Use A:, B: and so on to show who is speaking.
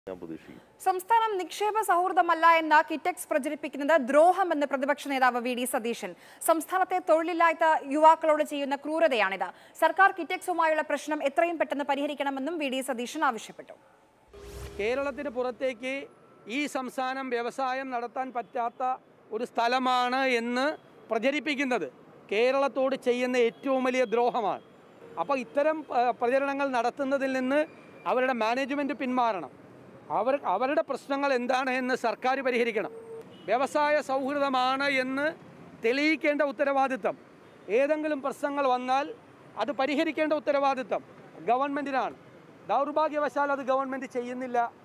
A: ഞാൻ പ്രതീക്ഷിക്കും
B: സംസ്ഥാനം നിക്ഷേപ സൗഹൃദമല്ല എന്ന കിറ്റക്സ് പ്രചരിപ്പിക്കുന്നത് ദ്രോഹമെന്ന് പ്രതിപക്ഷ നേതാവ് വി ഡി സതീശൻ സംസ്ഥാനത്തെ തൊഴിലില്ലാത്ത യുവാക്കളോട് ചെയ്യുന്ന ക്രൂരതയാണിത് സർക്കാർ കിറ്റക്സുമായുള്ള പ്രശ്നം എത്രയും പെട്ടെന്ന് പരിഹരിക്കണമെന്നും വി ഡി സതീശൻ ആവശ്യപ്പെട്ടു
C: കേരളത്തിന് പുറത്തേക്ക് ഈ സംസ്ഥാനം വ്യവസായം നടത്താൻ പറ്റാത്ത ഒരു സ്ഥലമാണ് എന്ന് പ്രചരിപ്പിക്കുന്നത് കേരളത്തോട് ചെയ്യുന്ന ഏറ്റവും വലിയ ദ്രോഹമാണ് അപ്പോൾ ഇത്തരം ആ, പ്രചരണങ്ങൾ നടത്തുന്നതിൽ നിന്ന് അവരുടെ മാനേജ്മെൻറ്റ് പിന്മാറണം അവർ അവരുടെ പ്രശ്നങ്ങൾ എന്താണ് എന്ന് സർക്കാർ പരിഹരിക്കണം വ്യവസായ സൗഹൃദമാണ് എന്ന് തെളിയിക്കേണ്ട ഉത്തരവാദിത്തം ഏതെങ്കിലും പ്രശ്നങ്ങൾ വന്നാൽ അത് പരിഹരിക്കേണ്ട ഉത്തരവാദിത്തം ഗവൺമെൻറ്റിനാണ് ദൗർഭാഗ്യവശാൽ അത് ഗവൺമെൻറ് ചെയ്യുന്നില്ല